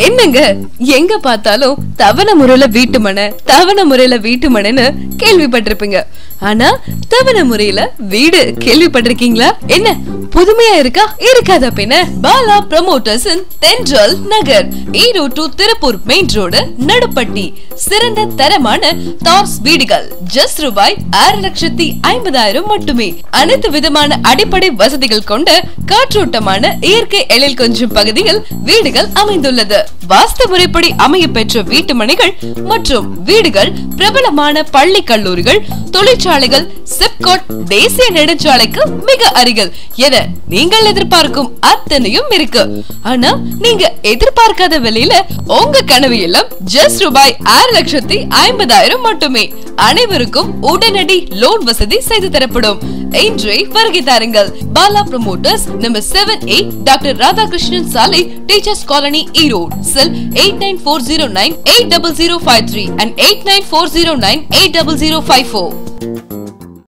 என்னங்க எங்க பார்த்தாலும் தவணை முறையில வீட்டு மனை தவணை முறையில வீட்டு மனைன்னு கேள்விப்பட்டிருப்பீங்க ஆனா தவணை முறையில வீடு கேள்விப்பட்டிருக்கீங்களா என்ன புதுமையா இருக்கா இருக்காத பின்ன Bala promoters Thendral Nagar Erode to Tiruppur main road Naduppatti சிறந்த தரமான டாப்ஸ் வீடுகள் ஜஸ்ட் ரூபாய் ஆறு லட்சத்தி ஐம்பதாயிரம் மட்டுமே அனைத்து விதமான அடிப்படை வசதிகள் கொண்ட காற்றோட்டமான இயற்கை எழில் கொஞ்சம் பகுதியில் வீடுகள் அமைந்துள்ளது வாஸ்து முறைப்படி அமைய பெற்ற வீட்டு மனைகள் மற்றும் வீடுகள் பிரபலமான பள்ளி கல்லூரிகள் தொழிற்சாலைகள் சிப்காட் தேசிய நெடுஞ்சாலைக்கு மிக அருகில் என நீங்கள் எதிர்பார்க்கும் அத்தனையும் இருக்கு ஆனா நீங்க எதிர்பார்க்காத விலையில உங்க கனவு இல்லம் ஜஸ்ட் ரூபாய் ஆறு லட்சத்தி ஐம்பதாயிரம் மட்டுமே அனைவருக்கும் உடனடி லோன் வசதி செய்து தரப்படும் இன்றே வருகை தாருங்கள் Bala promoters number seven eight doctor Radhakrishnan சாலை teachers colony Erode cell eight nine four zero nine eight double zero five three and eight nine four zero nine eight double zero five four